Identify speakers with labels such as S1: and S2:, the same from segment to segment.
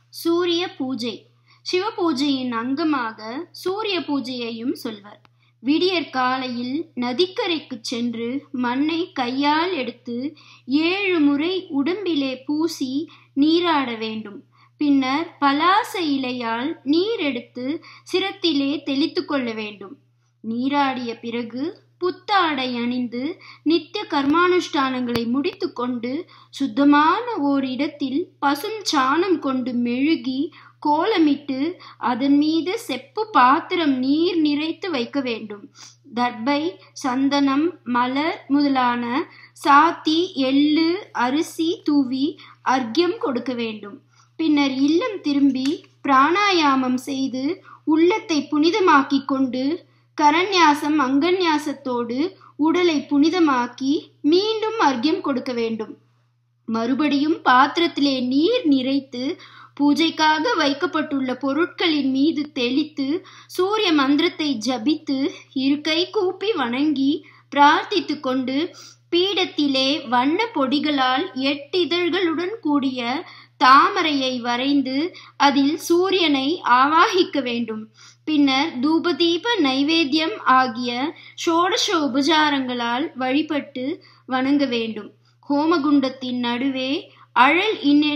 S1: சூரிய பூஜை சிவ பூஜையின் அங்கமாக சூரிய பூஜையையும் சொல்வர் விடியற் காலையில் நதிக்கரைக்கு சென்று மண்ணை கையால் எடுத்து ஏழு முறை உடம்பிலே பூசி நீராட வேண்டும் பின்னர் பலாச இலையால் நீர் எடுத்து சிரத்திலே தெளித்து கொள்ள வேண்டும் நீராடிய பிறகு புத்தாடை அணிந்து நித்திய கர்மானுஷ்டானங்களை முடித்துக்கொண்டு சுத்தமான ஓர் இடத்தில் பசும் சாணம் கொண்டு மெழுகி கோலமிட்டு அதன் மீது செப்பு பாத்திரம் நீர் நிறைத்து வைக்க வேண்டும் தர்பை சந்தனம் மலர் முதலான சாத்தி எள்ளு அரிசி தூவி அர்க்கியம் கொடுக்க வேண்டும் பின்னர் இல்லம் திரும்பி பிராணாயாமம் செய்து உள்ளத்தை புனிதமாக்கிக் கொண்டு கரண்யாசம் அங்கன்யாசத்தோடு உடலை புனிதமாக்கி மீண்டும் அர்க்கியம் கொடுக்க வேண்டும் மறுபடியும் பாத்திரத்திலே நீர் நிறைத்து பூஜைக்காக வைக்கப்பட்டுள்ள பொருட்களின் மீது தெளித்து சூரிய மந்திரத்தை ஜபித்து இருக்கை கூப்பி வணங்கி பிரார்த்தித்து கொண்டு பீடத்திலே வண்ண பொடிகளால் எட்டிதழ்களுடன் கூடிய தாமரையை வரைந்து அதில் சூரியனை ஆவாகிக்க வேண்டும் பின்னர் தூபதீப நைவேத்தியம் ஆகிய ஷோடச உபசாரங்களால் வழிபட்டு வணங்க வேண்டும் ஹோமகுண்டத்தின் நடுவே அழல்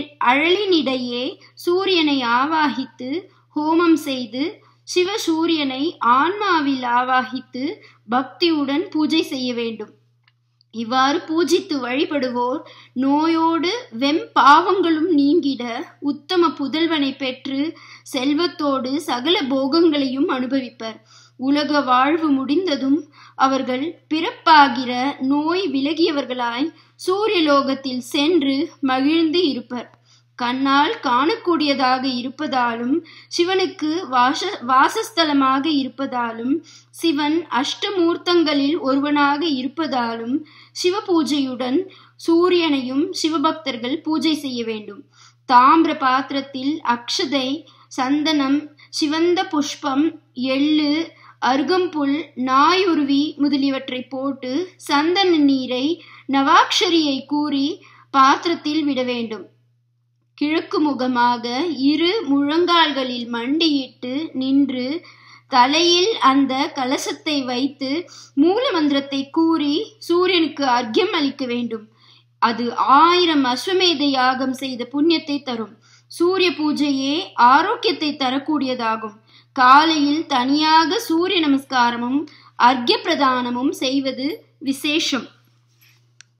S1: அழலினிடையே சூரியனை ஆவாகித்து ஹோமம் செய்து சிவ சூரியனை ஆன்மாவில் ஆவாகித்து பக்தியுடன் பூஜை செய்ய வேண்டும் இவ்வாறு பூஜித்து வழிபடுவோர் நோயோடு வெம் பாவங்களும் நீங்கிட உத்தம புதல்வனை பெற்று செல்வத்தோடு சகல போகங்களையும் அனுபவிப்பர் உலக வாழ்வு முடிந்ததும் அவர்கள் பிறப்பாகிற நோய் விலகியவர்களாய் சூரியலோகத்தில் சென்று மகிழ்ந்து இருப்பர் கண்ணால் காணக்கூடியதாக இருப்பதாலும் சிவனுக்கு வாச வாசஸ்தலமாக இருப்பதாலும் சிவன் அஷ்டமூர்த்தங்களில் ஒருவனாக இருப்பதாலும் சிவ பூஜையுடன் சூரியனையும் சிவபக்தர்கள் பூஜை செய்ய வேண்டும் தாமிர பாத்திரத்தில் அக்ஷதை சந்தனம் சிவந்த புஷ்பம் எள்ளு அருகம்புல் நாயுருவி முதலியவற்றை போட்டு சந்தன நீரை நவாக்ஷரியை கூறி பாத்திரத்தில் விட வேண்டும் கிழக்கு முகமாக இரு முழங்கால்களில் மண்டியிட்டு நின்று தலையில் அந்த கலசத்தை வைத்து மூல மந்திரத்தை கூறி சூரியனுக்கு அர்க்கியம் அளிக்க வேண்டும் அது ஆயிரம் அஸ்வமேத யாகம் செய்த புண்ணியத்தை தரும் சூரிய பூஜையே ஆரோக்கியத்தை தரக்கூடியதாகும் காலையில் தனியாக சூரிய நமஸ்காரமும் அர்க்கிய பிரதானமும் செய்வது விசேஷம்